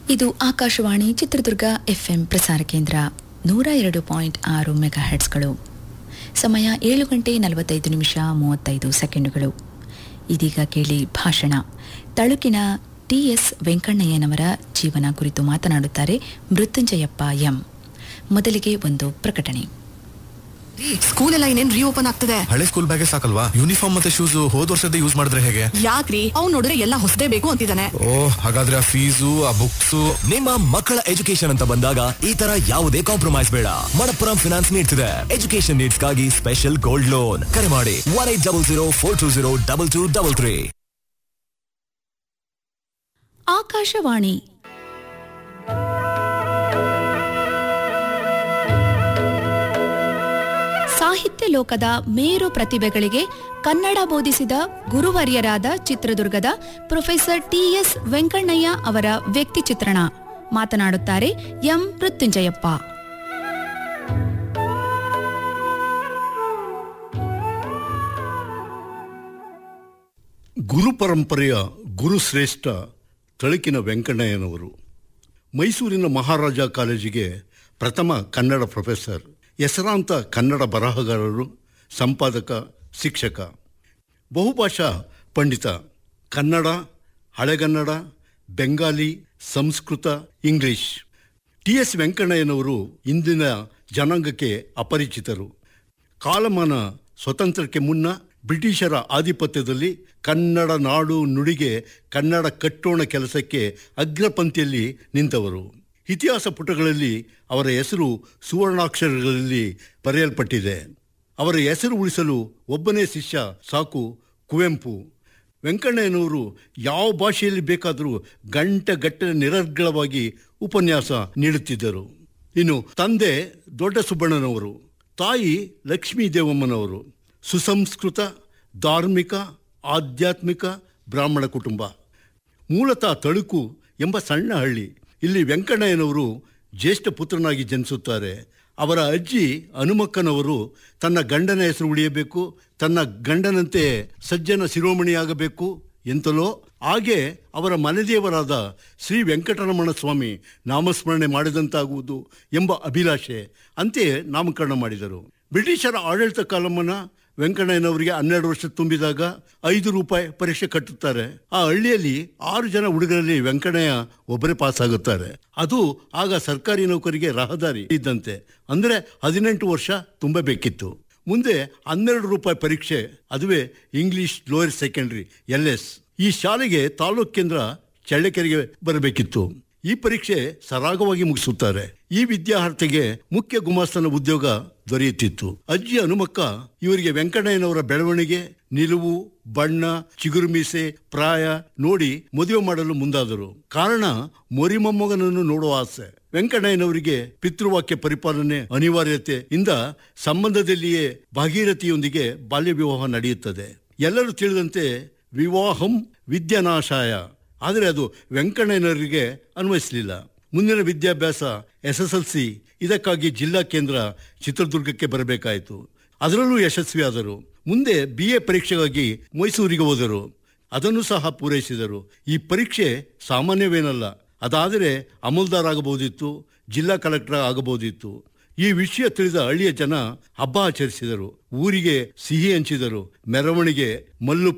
ಇದು ಆಕಾಶವಾಣಿ ಚಿತ್ರದುರ್ಗ ಎಫ್ಎಂ ಪ್ರಸಾರ ಕೇಂದ್ರ ನೂರ ಎರಡು ಪಾಯಿಂಟ್ ಆರು ಮೆಗಾ ಹೆಡ್ಸ್ಗಳು ಸಮಯ ಏಳು ಗಂಟೆ ನಲವತ್ತೈದು ನಿಮಿಷ ಮೂವತ್ತೈದು ಸೆಕೆಂಡುಗಳು ಇದೀಗ ಕೇಳಿ ಭಾಷಣ ತಳುಕಿನ ಟಿಎಸ್ ವೆಂಕಣ್ಣಯ್ಯನವರ ಜೀವನ ಕುರಿತು ಮಾತನಾಡುತ್ತಾರೆ ಮೃತ್ಯುಂಜಯಪ್ಪ ಎಂ ಮೊದಲಿಗೆ ಒಂದು ಪ್ರಕಟಣೆ ಸ್ಕೂಲ್ ಎಲ್ಲ ಇನ್ನೇನ್ ರೀಓಪನ್ ಆಗ್ತದೆ ಹಳೆ ಸ್ಕೂಲ್ ಬ್ಯಾಗೆ ಸಾಕಲ್ವಾ ಯೂನಿಫಾರ್ಮ್ ಮತ್ತೆ ಶೂಸ್ ಹೋದ್ ವರ್ಷದ ಯೂಸ್ ಮಾಡಿದ್ರೆ ಹೇಗೆ ಯಾಕ್ರಿ ಅವ್ನ್ ನೋಡಿದ್ರೆ ಎಲ್ಲ ಹೊಸದೇ ಬೇಕು ಅಂತಿದ್ದಾನೆ ಓ ಹಾಗಾದ್ರೆ ಆ ಫೀಸು ಆ ಬುಕ್ಸ್ ನಿಮ್ಮ ಮಕ್ಕಳ ಎಜುಕೇಶನ್ ಅಂತ ಬಂದಾಗ ಈ ತರ ಯಾವುದೇ ಕಾಂಪ್ರಮೈಸ್ ಬೇಡ ಮಣಪ್ಪುರಂ ಫಿನಾನ್ಸ್ ನೀಡ್ತಿದೆ ಎಜುಕೇಶನ್ ನೀಡ್ಸ್ಗಾಗಿ ಸ್ಪೆಷಲ್ ಗೋಲ್ಡ್ ಲೋನ್ ಕರೆ ಮಾಡಿ one eight double zero four two zero double two double three Akashvani ಸಾಹಿತ್ಯ ಲೋಕದ ಮೇರು ಪ್ರತಿಭೆಗಳಿಗೆ ಕನ್ನಡ ಬೋಧಿಸಿದ ಗುರುವರ್ಯರಾದ ಚಿತ್ರದುರ್ಗದ ಪ್ರೊಫೆಸರ್ ಟಿಎಸ್ ವೆಂಕಣ್ಣಯ್ಯ ಅವರ ವ್ಯಕ್ತಿ ಚಿತ್ರಣ ಮಾತನಾಡುತ್ತಾರೆ ಎಂ ಮೃತ್ಯುಂಜಯಪ್ಪ ಗುರು ಪರಂಪರೆಯ ಗುರುಶ್ರೇಷ್ಠ ತಳಕಿನ ವೆಂಕಣ್ಣಯ್ಯನವರು ಮೈಸೂರಿನ ಮಹಾರಾಜ ಕಾಲೇಜಿಗೆ ಪ್ರಥಮ ಕನ್ನಡ ಪ್ರೊಫೆಸರ್ ಹೆಸರಾಂತ ಕನ್ನಡ ಬರಹಗಾರರು ಸಂಪಾದಕ ಶಿಕ್ಷಕ ಬಹುಭಾಷಾ ಪಂಡಿತ Kannada Halegannada Bengali Sanskrit English T S ವೆಂಕಣ್ಣಯ್ಯನವರು ಇಂದಿನ ಜನಾಂಗಕ್ಕೆ ಅಪರಿಚಿತರು ಕಾಲಮಾನ ಸ್ವತಂತ್ರಕ್ಕೆ ಮುನ್ನ ಬ್ರಿಟಿಷರ ಆಧಿಪತ್ಯದಲ್ಲಿ ಕನ್ನಡ ನಾಡು ನುಡಿಗೆ ಕನ್ನಡ ಕಟ್ಟೋಣ ಕೆಲಸಕ್ಕೆ ಅಗ್ರಪಂಕ್ತಿಯಲ್ಲಿ ನಿಂತವರು ಇತಿಹಾಸ ಪುಟಗಳಲ್ಲಿ ಅವರ ಹೆಸರು ಸುವರ್ಣಾಕ್ಷರಗಳಲ್ಲಿ ಬರೆಯಲ್ಪಟ್ಟಿದೆ ಅವರ ಹೆಸರು ಉಳಿಸಲು ಒಬ್ಬನೇ ಶಿಷ್ಯ ಸಾಕು ಕುವೆಂಪು ವೆಂಕಣ್ಣಯ್ಯನವರು ಯಾವ ಭಾಷೆಯಲ್ಲಿ ಬೇಕಾದರೂ ಗಂಟೆಗಟ್ಟಲೆ ನಿರರ್ಗಳವಾಗಿ ಉಪನ್ಯಾಸ ನೀಡುತ್ತಿದ್ದರು ಇನ್ನು ತಂದೆ ದೊಡ್ಡ ಸುಬ್ಬಣ್ಣನವರು ತಾಯಿ ಲಕ್ಷ್ಮೀ ದೇವಮ್ಮನವರು ಸುಸಂಸ್ಕೃತ ಧಾರ್ಮಿಕ ಆಧ್ಯಾತ್ಮಿಕ ಬ್ರಾಹ್ಮಣ ಕುಟುಂಬ ಮೂಲತಃ ತಳುಕು ಎಂಬ ಸಣ್ಣ ಹಳ್ಳಿ ಇಲ್ಲಿ ವೆಂಕಣ್ಣಯ್ಯನವರು ಜ್ಯೇಷ್ಠ ಪುತ್ರನಾಗಿ ಜನಿಸುತ್ತಾರೆ ಅವರ ಅಜ್ಜಿ ಹನುಮಕ್ಕನವರು ತನ್ನ ಗಂಡನ ಹೆಸರು ಉಳಿಯಬೇಕು ತನ್ನ ಗಂಡನಂತೆ ಸಜ್ಜನ ಶಿರೋಮಣಿಯಾಗಬೇಕು ಎಂತಲೋ ಹಾಗೆ ಅವರ ಮನೆದೇವರಾದ ಶ್ರೀ ವೆಂಕಟರಮಣ ಸ್ವಾಮಿ ನಾಮಸ್ಮರಣೆ ಮಾಡಿದಂತಾಗುವುದು ಎಂಬ ಅಭಿಲಾಷೆ ಅಂತೆಯೇ ನಾಮಕರಣ ಮಾಡಿದರು ಬ್ರಿಟಿಷರ ಆಡಳಿತ ಕಾಲಮನ ವೆಂಕಣ್ಣಯ್ಯನವರಿಗೆ ಹನ್ನೆರಡು ವರ್ಷ ತುಂಬಿದಾಗ ಐದು ರೂಪಾಯಿ ಪರೀಕ್ಷೆ ಕಟ್ಟುತ್ತಾರೆ ಆ ಹಳ್ಳಿಯಲ್ಲಿ ಆರು ಜನ ಹುಡುಗರಲ್ಲಿ ವೆಂಕಣ್ಣಯ್ಯ ಒಬ್ಬರೇ ಪಾಸ್ ಆಗುತ್ತಾರೆ ಅದು ಆಗ ಸರ್ಕಾರಿ ನೌಕರಿಗೆ ರಹದಾರಿ ಇದ್ದಂತೆ ಅಂದ್ರೆ ಹದಿನೆಂಟು ವರ್ಷ ತುಂಬಬೇಕಿತ್ತು ಮುಂದೆ ಹನ್ನೆರಡು ರೂಪಾಯಿ ಪರೀಕ್ಷೆ ಅದುವೇ English lower secondary L S ಈ ಶಾಲೆಗೆ ತಾಲೂಕ್ ಕೇಂದ್ರ ಚಳ್ಳಕೆರೆಗೆ ಬರಬೇಕಿತ್ತು ಈ ಪರೀಕ್ಷೆ ಸರಾಗವಾಗಿ ಮುಗಿಸುತ್ತಾರೆ ಈ ವಿದ್ಯಾರ್ಥಿಗೆ ಮುಖ್ಯ ಗುಮಾಸ್ತನ ಉದ್ಯೋಗ ದೊರೆಯುತ್ತಿತ್ತು ಅಜ್ಜಿ ಹನುಮಕ್ಕ ಇವರಿಗೆ ವೆಂಕಣ್ಣಯ್ಯನವರ ಬೆಳವಣಿಗೆ ನಿಲುವು ಬಣ್ಣ ಚಿಗುರು ಮೀಸೆ ಪ್ರಾಯ ನೋಡಿ ಮದುವೆ ಮಾಡಲು ಮುಂದಾದರು ಕಾರಣ ಮೊರಿಮೊಮ್ಮಗನನ್ನು ನೋಡುವ ಆಸೆ ವೆಂಕಣ್ಣಯ್ಯನವರಿಗೆ ಪಿತೃವಾಕ್ಯ ಪರಿಪಾಲನೆ ಅನಿವಾರ್ಯತೆ ಇಂದ ಸಂಬಂಧದಲ್ಲಿಯೇ ಭಾಗೀರಥಿಯೊಂದಿಗೆ ಬಾಲ್ಯ ವಿವಾಹ ನಡೆಯುತ್ತದೆ ಎಲ್ಲರೂ ತಿಳಿದಂತೆ ವಿವಾಹಂ ವಿದ್ಯಾನಾಶಾಯ ಆದರೆ ಅದು ವೆಂಕಣ್ಣಯ್ಯನವರಿಗೆ ಅನ್ವಯಿಸಲಿಲ್ಲ ಮುಂದಿನ ವಿದ್ಯಾಭ್ಯಾಸ ಎಸ್ ಎಸ್ ಎಲ್ ಸಿ ಇದಕ್ಕಾಗಿ ಜಿಲ್ಲಾ ಕೇಂದ್ರ ಚಿತ್ರದುರ್ಗಕ್ಕೆ ಬರಬೇಕಾಯಿತು ಅದರಲ್ಲೂ ಯಶಸ್ವಿಯಾದರು ಮುಂದೆ ಬಿ ಎ ಪರೀಕ್ಷೆಗಾಗಿ ಮೈಸೂರಿಗೆ ಹೋದರು ಅದನ್ನು ಸಹ ಪೂರೈಸಿದರು ಈ ಪರೀಕ್ಷೆ ಸಾಮಾನ್ಯವೇನಲ್ಲ ಅದಾದರೆ ಅಮಲ್ದಾರ್ ಆಗಬಹುದಿತ್ತು ಜಿಲ್ಲಾ ಕಲೆಕ್ಟರ್ ಆಗಬಹುದಿತ್ತು ಈ ವಿಷಯ ತಿಳಿದ ಹಳ್ಳಿಯ ಜನ ಹಬ್ಬ ಆಚರಿಸಿದರು ಊರಿಗೆ ಸಿಹಿ ಹಂಚಿದರು ಮೆರವಣಿಗೆ ಮಲ್ಲು